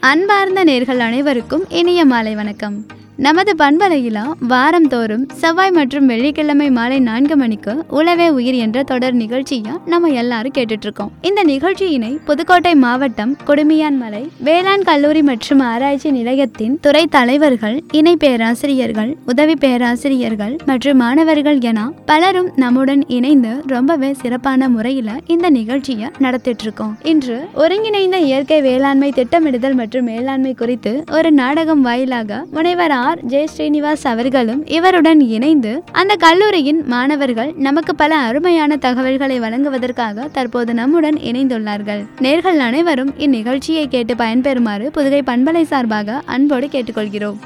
அன்பார்ந்த நேர்கள் அனைவருக்கும் இனிய மாலை வணக்கம் நமது பண்பலையிலா வாரந்தோறும் செவ்வாய் மற்றும் வெள்ளிக்கிழமை மாலை நான்கு மணிக்கு உளவே உயிர் என்ற தொடர் நிகழ்ச்சியை நம்ம எல்லாரும் கேட்டுட்டு இருக்கோம் இந்த நிகழ்ச்சியினை புதுக்கோட்டை மாவட்டம் கொடுமியான் மலை வேளாண் கல்லூரி மற்றும் ஆராய்ச்சி நிலையத்தின் துறை தலைவர்கள் இணை பேராசிரியர்கள் உதவி பேராசிரியர்கள் மற்றும் மாணவர்கள் என பலரும் நம்முடன் இணைந்து ரொம்பவே சிறப்பான முறையில இந்த நிகழ்ச்சியை நடத்திட்டு இருக்கோம் இன்று ஒருங்கிணைந்த இயற்கை வேளாண்மை திட்டமிடுதல் மற்றும் மேலாண்மை குறித்து ஒரு நாடகம் வாயிலாக முனைவர் ஆர் ஜெய ஸ்ரீனிவாஸ் அவர்களும் இவருடன் இணைந்து அந்த கல்லூரியின் மாணவர்கள் நமக்கு பல அருமையான தகவல்களை வழங்குவதற்காக தற்போது நம்முடன் இணைந்துள்ளார்கள் நேர்கள் அனைவரும் இந்நிகழ்ச்சியை கேட்டு பயன்பெறுமாறு புதுகை பண்பலை சார்பாக அன்போடு கேட்டுக்கொள்கிறோம்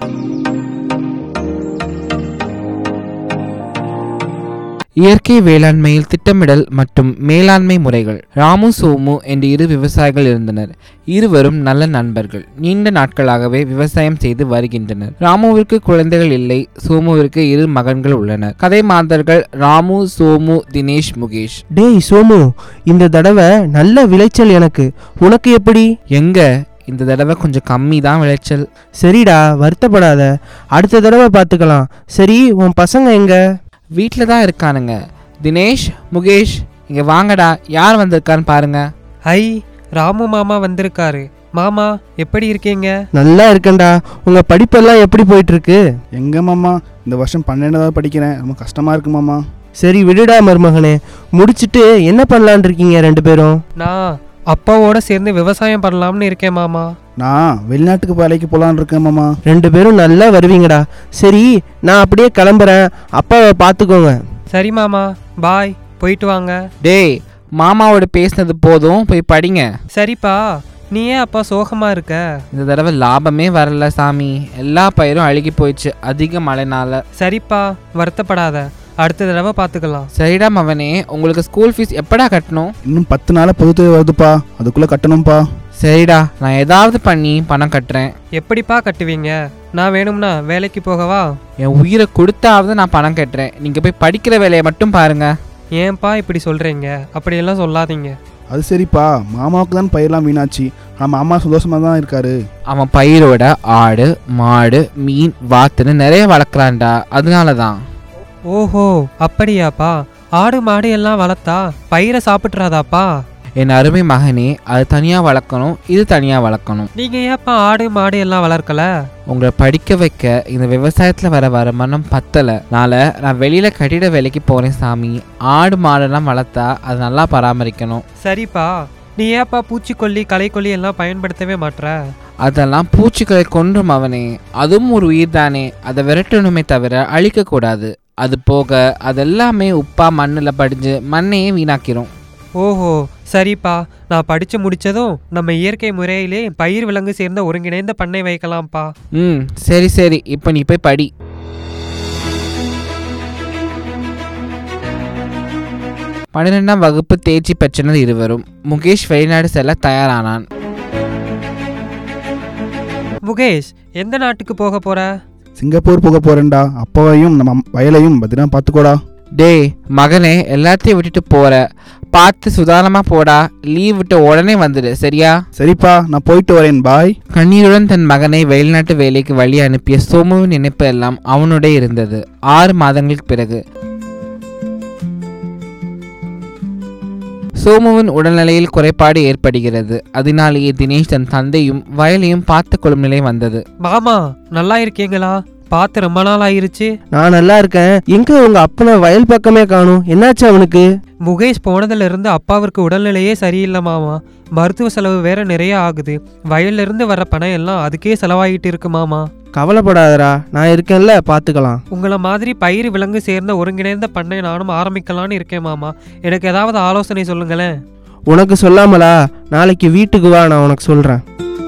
இயற்கை வேளாண்மையில் திட்டமிடல் மற்றும் மேலாண்மை முறைகள் ராமு சோமு என்ற இரு விவசாயிகள் இருந்தனர் இருவரும் நல்ல நண்பர்கள் நீண்ட நாட்களாகவே விவசாயம் செய்து வருகின்றனர் ராமுவிற்கு குழந்தைகள் இல்லை சோமுவிற்கு இரு மகன்கள் உள்ளனர் கதை மாந்தர்கள் ராமு சோமு தினேஷ் முகேஷ் டேய் சோமு இந்த தடவை நல்ல விளைச்சல் எனக்கு உனக்கு எப்படி எங்க இந்த தடவை கொஞ்சம் கம்மி தான் விளைச்சல் சரிடா வருத்தப்படாத அடுத்த தடவை பார்த்துக்கலாம் சரி உன் பசங்க எங்க வீட்டில் தான் இருக்கானுங்க தினேஷ் முகேஷ் இங்க வாங்கடா யார் வந்திருக்கான்னு பாருங்க ஹை ராமு மாமா வந்திருக்காரு மாமா எப்படி இருக்கீங்க நல்லா இருக்கேன்டா உங்க படிப்பெல்லாம் எப்படி போயிட்டு இருக்கு எங்க மாமா இந்த வருஷம் பன்னெண்டாவது படிக்கிறேன் ரொம்ப கஷ்டமா இருக்கு மாமா சரி விடுடா மருமகனே முடிச்சிட்டு என்ன பண்ணலான் இருக்கீங்க ரெண்டு பேரும் நான் அப்பாவோட சேர்ந்து விவசாயம் பண்ணலாம்னு இருக்கேன் மாமா நான் வெளிநாட்டுக்கு வேலைக்கு போலான்னு இருக்கேன் மாமா ரெண்டு பேரும் நல்லா வருவீங்கடா சரி நான் அப்படியே கிளம்புறேன் அப்பாவை பார்த்துக்கோங்க சரி மாமா பாய் போயிட்டு வாங்க டேய் மாமாவோட பேசினது போதும் போய் படிங்க சரிப்பா நீ ஏன் அப்பா சோகமா இருக்க இந்த தடவை லாபமே வரல சாமி எல்லா பயிரும் அழுகி போயிடுச்சு அதிக மழைனால சரிப்பா வருத்தப்படாத அடுத்த தடவை பார்த்துக்கலாம் சரிடா மவனே உங்களுக்கு ஸ்கூல் ஃபீஸ் எப்படா கட்டணும் இன்னும் பத்து நாளா பொது வருதுப்பா அதுக்குள்ள கட்டணும்ப்பா சரிடா நான் ஏதாவது பண்ணி பணம் கட்டுறேன் எப்படிப்பா கட்டுவீங்க நான் வேணும்னா வேலைக்கு போகவா என் உயிரை கொடுத்தாவது நான் பணம் கட்டுறேன் நீங்கள் போய் படிக்கிற வேலையை மட்டும் பாருங்க ஏன்பா இப்படி சொல்றீங்க அப்படியெல்லாம் சொல்லாதீங்க அது சரிப்பா மாமாவுக்கு தான் பயிரெல்லாம் வீணாச்சு ஆனால் மாமா சந்தோஷமா தான் இருக்காரு அவன் பயிரோட ஆடு மாடு மீன் வாத்துன்னு நிறைய வளர்க்குறான்டா அதனால தான் ஓஹோ அப்படியாப்பா ஆடு மாடு எல்லாம் வளர்த்தா பயிரை சாப்பிட்றாதாப்பா என் அருமை மகனே அது தனியாக வளர்க்கணும் இது தனியாக வளர்க்கணும் நீங்க ஏப்பா ஆடு மாடு எல்லாம் வளர்க்கல உங்களை படிக்க வைக்க இந்த விவசாயத்தில் வர வருமானம் பத்தலை நாளை நான் வெளியில் கட்டிட வேலைக்கு போகிறேன் சாமி ஆடு மாடெல்லாம் வளர்த்தா அது நல்லா பராமரிக்கணும் சரிப்பா நீ ஏப்பா பூச்சிக்கொல்லி களைக்கொல்லி எல்லாம் பயன்படுத்தவே மாட்ற அதெல்லாம் பூச்சிகளை கொன்றும் அவனே அதுவும் ஒரு உயிர் தானே அதை விரட்டணுமே தவிர அழிக்கக்கூடாது அது போக அதெல்லாமே உப்பா மண்ணில் படிஞ்சு மண்ணையே வீணாக்கிரும் ஓஹோ சரிப்பா நான் படிச்சு முடிச்சதும் நம்ம இயற்கை முறையிலே பயிர் விலங்கு சேர்ந்த ஒருங்கிணைந்த பண்ணை வைக்கலாம்ப்பா ம் சரி சரி இப்போ நீ போய் படி பன்னிரெண்டாம் வகுப்பு தேர்ச்சி பெற்றனர் இருவரும் முகேஷ் வெளிநாடு செல்ல தயாரானான் முகேஷ் எந்த நாட்டுக்கு போக போற சிங்கப்பூர் போக போறேன்டா அப்பாவையும் நம்ம அம்- வயலையும் பத்திரமா பார்த்துக்கோடா டேய் மகனே எல்லாத்தையும் விட்டுட்டு போற பார்த்து சுதாரணமா போடா லீவ் விட்ட உடனே வந்துடு சரியா சரிப்பா நான் போயிட்டு வரேன் பாய் கண்ணீருடன் தன் மகனை வெளிநாட்டு வேலைக்கு வழி அனுப்பிய சோமுவின் நினைப்பு எல்லாம் அவனுடைய இருந்தது ஆறு மாதங்களுக்கு பிறகு சோமுவின் உடல்நிலையில் குறைபாடு ஏற்படுகிறது அதனாலேயே தினேஷ் தன் தந்தையும் வயலையும் பார்த்து கொள்ளும் நிலை வந்தது மாமா நல்லா இருக்கீங்களா பார்த்து ரொம்ப நாள் ஆயிருச்சு நான் நல்லா இருக்கேன் எங்க உங்க அப்பனை வயல் பக்கமே காணும் என்னாச்சு அவனுக்கு முகேஷ் போனதுல இருந்து அப்பாவிற்கு உடல்நிலையே சரியில்லை மாமா மருத்துவ செலவு வேற நிறைய ஆகுது வயல்ல இருந்து வர பணம் எல்லாம் அதுக்கே செலவாகிட்டு இருக்கு மாமா கவலைப்படாதடா நான் இருக்கேன்ல பார்த்துக்கலாம் உங்களை மாதிரி பயிர் விலங்கு சேர்ந்த ஒருங்கிணைந்த பண்ணை நானும் ஆரம்பிக்கலான்னு இருக்கேன் மாமா எனக்கு ஏதாவது ஆலோசனை சொல்லுங்களேன் உனக்கு சொல்லாமலா நாளைக்கு வீட்டுக்கு வா நான் உனக்கு சொல்றேன்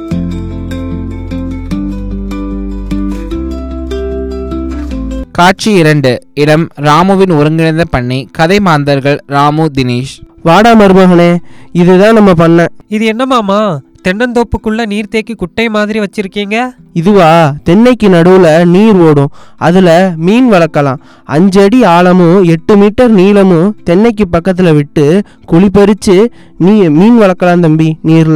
காட்சி இரண்டு இடம் ராமுவின் ஒருங்கிணைந்த பண்ணை கதை மாந்தர்கள் ராமு தினேஷ் வாடா மருமகனே இதுதான் நம்ம பண்ண இது என்ன மாமா தென்னந்தோப்புக்குள்ள நீர்த்தேக்கி குட்டை மாதிரி வச்சிருக்கீங்க இதுவா தென்னைக்கு நடுவுல நீர் ஓடும் அதுல மீன் வளர்க்கலாம் அஞ்சு அடி ஆழமும் எட்டு மீட்டர் நீளமும் தென்னைக்கு பக்கத்துல விட்டு குழி பறிச்சு நீ மீன் வளர்க்கலாம் தம்பி நீர்ல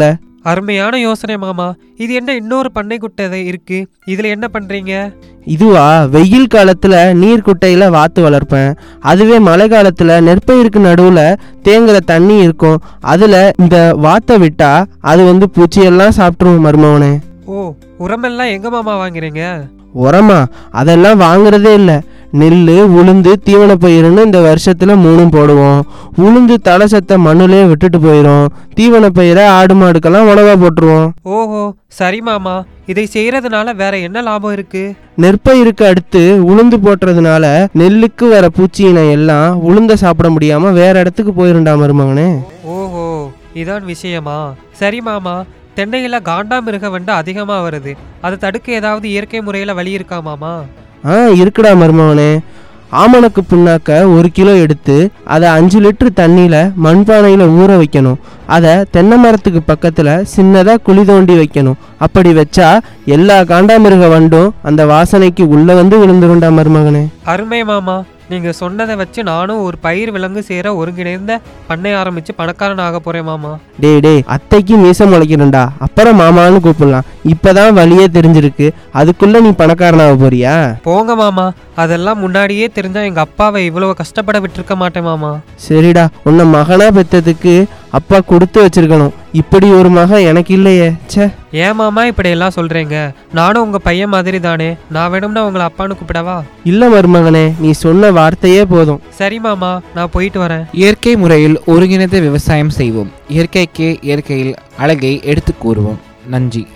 அருமையான யோசனை மாமா இது என்ன இன்னொரு பண்ணை குட்டை இருக்கு இதுல என்ன பண்றீங்க இதுவா வெயில் காலத்துல நீர் குட்டையில வாத்து வளர்ப்பேன் அதுவே மழை காலத்துல நெற்பயிருக்கு நடுவுல தேங்குற தண்ணி இருக்கும் அதுல இந்த வாத்தை விட்டா அது வந்து பூச்சியெல்லாம் சாப்பிட்ரும் மருமவனே ஓ உரமெல்லாம் எங்க மாமா வாங்குறீங்க உரமா அதெல்லாம் வாங்குறதே இல்லை நெல் உளுந்து தீவன பயிர்னு இந்த வருஷத்துல மூணும் போடுவோம் உளுந்து தலை சத்த மண்ணுலயே விட்டுட்டு போயிடும் தீவன பயிரை ஆடு மாடுக்கெல்லாம் உணவா போட்டுருவோம் ஓஹோ சரி மாமா இதை செய்யறதுனால வேற என்ன லாபம் இருக்கு நெற்பயிருக்கு அடுத்து உளுந்து போட்டுறதுனால நெல்லுக்கு வர பூச்சியினை எல்லாம் உளுந்த சாப்பிட முடியாம வேற இடத்துக்கு போயிருண்டா மருமகனே ஓஹோ இதான் விஷயமா சரி மாமா தென்னையில காண்டாமிருக வண்டு அதிகமா வருது அதை தடுக்க ஏதாவது இயற்கை முறையில வழி இருக்கா மாமா ஆ இருக்குடா மருமகனே ஆமணக்கு புண்ணாக்க ஒரு கிலோ எடுத்து அதை அஞ்சு லிட்டர் தண்ணியில் மண்பானையில் ஊற வைக்கணும் அதை தென்னை மரத்துக்கு பக்கத்தில் சின்னதாக குழி தோண்டி வைக்கணும் அப்படி வச்சா எல்லா காண்டாமிருக வண்டும் அந்த வாசனைக்கு உள்ளே வந்து விழுந்துருண்டா மருமகனே அருமை மாமா நீங்க சொன்னதை வச்சு நானும் ஒரு பயிர் விலங்கு சேர ஒருங்கிணைந்த பண்ணை ஆரம்பிச்சு பணக்காரன் ஆக போறேன் மாமா டேய் டேய் அத்தைக்கு மீசம் முளைக்கணும்டா அப்புறம் மாமான்னு கூப்பிடலாம் இப்பதான் வழியே தெரிஞ்சிருக்கு அதுக்குள்ள நீ பணக்காரனாக போறியா போங்க மாமா அதெல்லாம் முன்னாடியே தெரிஞ்சா எங்க அப்பாவை இவ்வளவு கஷ்டப்பட விட்டுருக்க மாட்டேன் மாமா சரிடா உன்னை மகனா பெத்ததுக்கு அப்பா கொடுத்து வச்சிருக்கணும் இப்படி ஒரு மகன் எனக்கு இல்லையே ச்சே ஏன் மாமா இப்படி எல்லாம் சொல்றீங்க நானும் உங்க பையன் மாதிரி தானே நான் வேணும்னா உங்களை அப்பான்னு கூப்பிடவா இல்ல மருமகனே நீ சொன்ன வார்த்தையே போதும் சரி மாமா நான் போயிட்டு வரேன் இயற்கை முறையில் ஒருங்கிணைந்த விவசாயம் செய்வோம் இயற்கைக்கே இயற்கையில் அழகை எடுத்துக் கூறுவோம் நன்றி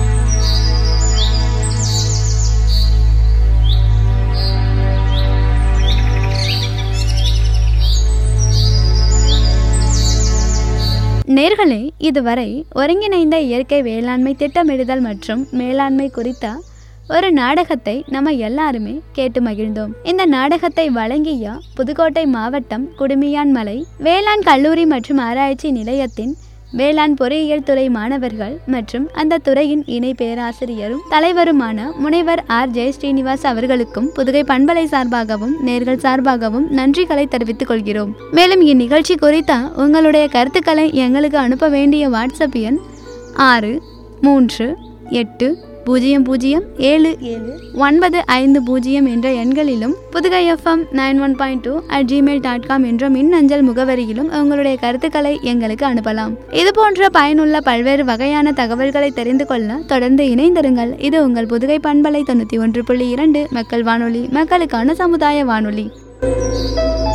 நேர்களே இதுவரை ஒருங்கிணைந்த இயற்கை வேளாண்மை திட்டமிடுதல் மற்றும் மேலாண்மை குறித்த ஒரு நாடகத்தை நம்ம எல்லாருமே கேட்டு மகிழ்ந்தோம் இந்த நாடகத்தை வழங்கிய புதுக்கோட்டை மாவட்டம் குடுமியான்மலை வேளாண் கல்லூரி மற்றும் ஆராய்ச்சி நிலையத்தின் வேளாண் பொறியியல் துறை மாணவர்கள் மற்றும் அந்த துறையின் இணை பேராசிரியரும் தலைவருமான முனைவர் ஆர் ஜெய ஸ்ரீனிவாஸ் அவர்களுக்கும் புதுகை பண்பலை சார்பாகவும் நேர்கள் சார்பாகவும் நன்றிகளை தெரிவித்துக் கொள்கிறோம் மேலும் இந்நிகழ்ச்சி குறித்த உங்களுடைய கருத்துக்களை எங்களுக்கு அனுப்ப வேண்டிய வாட்ஸ்அப் எண் ஆறு மூன்று எட்டு பூஜ்ஜியம் பூஜ்ஜியம் ஏழு ஏழு ஒன்பது ஐந்து பூஜ்ஜியம் என்ற எண்களிலும் Pudugai FM nine one point two at Gmail dot com என்ற மின்னஞ்சல் முகவரியிலும் உங்களுடைய கருத்துக்களை எங்களுக்கு அனுப்பலாம் இது போன்ற பயனுள்ள பல்வேறு வகையான தகவல்களை தெரிந்து கொள்ள தொடர்ந்து இணைந்திருங்கள் இது உங்கள் புதுகை பண்பலை தொண்ணூற்றி ஒன்று புள்ளி இரண்டு மக்கள் வானொலி மக்களுக்கான சமுதாய வானொலி